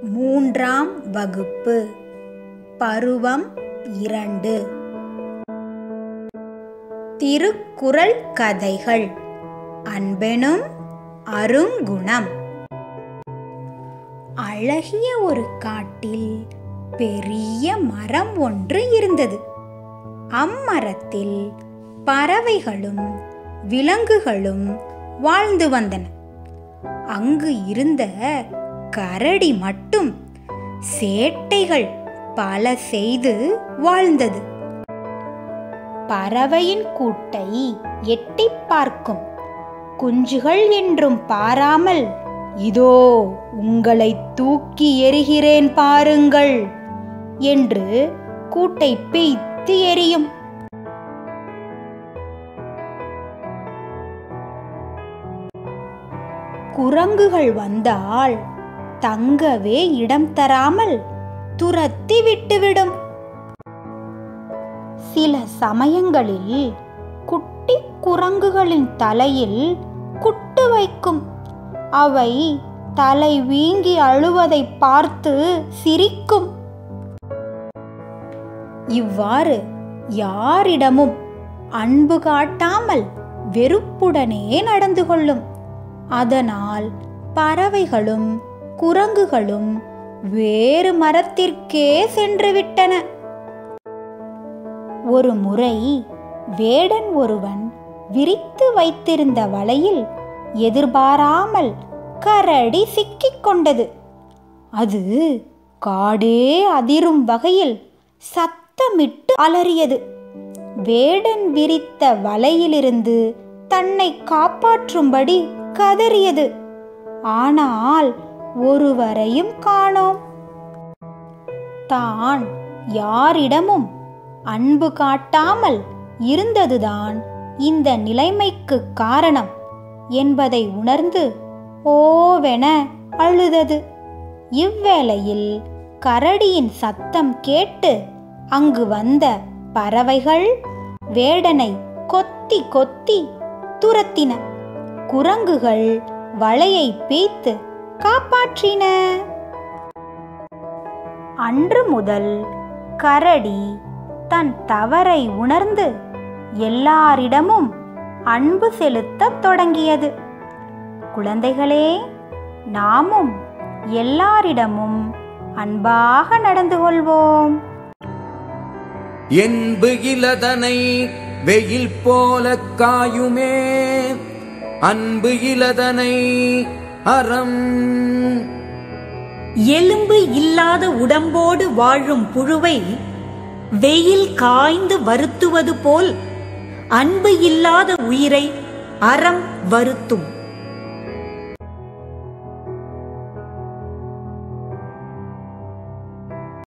மூன்றாம் வகுப்பு பருவம் இரண்டு திருக்குறள் கதைகள் அன்பெனும் அருங்குணம் அழகிய ஒரு காட்டில் பெரிய மரம் ஒன்று இருந்தது அம்மரத்தில் பறவைகளும் விலங்குகளும் வாழ்ந்து வந்தன அங்கு இருந்த கரடி மட்டும் சேட்டைகள் பல செய்து வாழ்ந்தது பறவையின் கூட்டை எட்டிப் பார்க்கும் குஞ்சுகள் என்றும் பாராமல் இதோ உங்களை தூக்கி எறிகிறேன் பாருங்கள் என்று கூட்டை பிய்த்து எறியும் குரங்குகள் வந்தால் தங்கவே இடம் தராமல் துரத்தி விட்டுவிடும் சில சமயங்களில் குட்டி குரங்குகளின் தலையில் குட்டு வைக்கும் அவை தலை வீங்கி அழுவதை பார்த்து சிரிக்கும் இவ்வாறு யாரிடமும் அன்பு காட்டாமல் வெறுப்புடனே நடந்து கொள்ளும் அதனால் பறவைகளும் குரங்குகளும் வேறு மரத்திற்கே சென்று விட்டன ஒரு முறை வேடன் ஒருவன் விரித்து வைத்திருந்த வலையில் எதிர்பாராமல் கரடி சிக்கிக் கொண்டது அது காடே அதிரும் வகையில் சத்தமிட்டு அலறியது வேடன் விரித்த வலையிலிருந்து தன்னை காப்பாற்றும்படி கதறியது ஆனால் ஒருவரையும் காணோம் தான் யாரிடமும் அன்பு காட்டாமல் இருந்ததுதான் இந்த நிலைமைக்கு காரணம் என்பதை உணர்ந்து ஓவென அழுதது இவ்வேளையில் கரடியின் சத்தம் கேட்டு அங்கு வந்த பறவைகள் வேடனை கொத்தி கொத்தி துரத்தின குரங்குகள் வலையை பீத்து காப்பாற்றின அன்று முதல் கரடி தன் தவறை உணர்ந்து எல்லாரிடமும் அன்பு செலுத்தத் தொடங்கியது குழந்தைகளே நாமும் எல்லாரிடமும் அன்பாக நடந்து கொள்வோம் என்பு இலதனை வெயில் போல காயுமே அன்பு இலதனை அறம் எலும்பு இல்லாத உடம்போடு வாழும் புழுவை வெயில் காய்ந்து வருத்துவது போல் அன்பு இல்லாத உயிரை அறம் வருத்தும்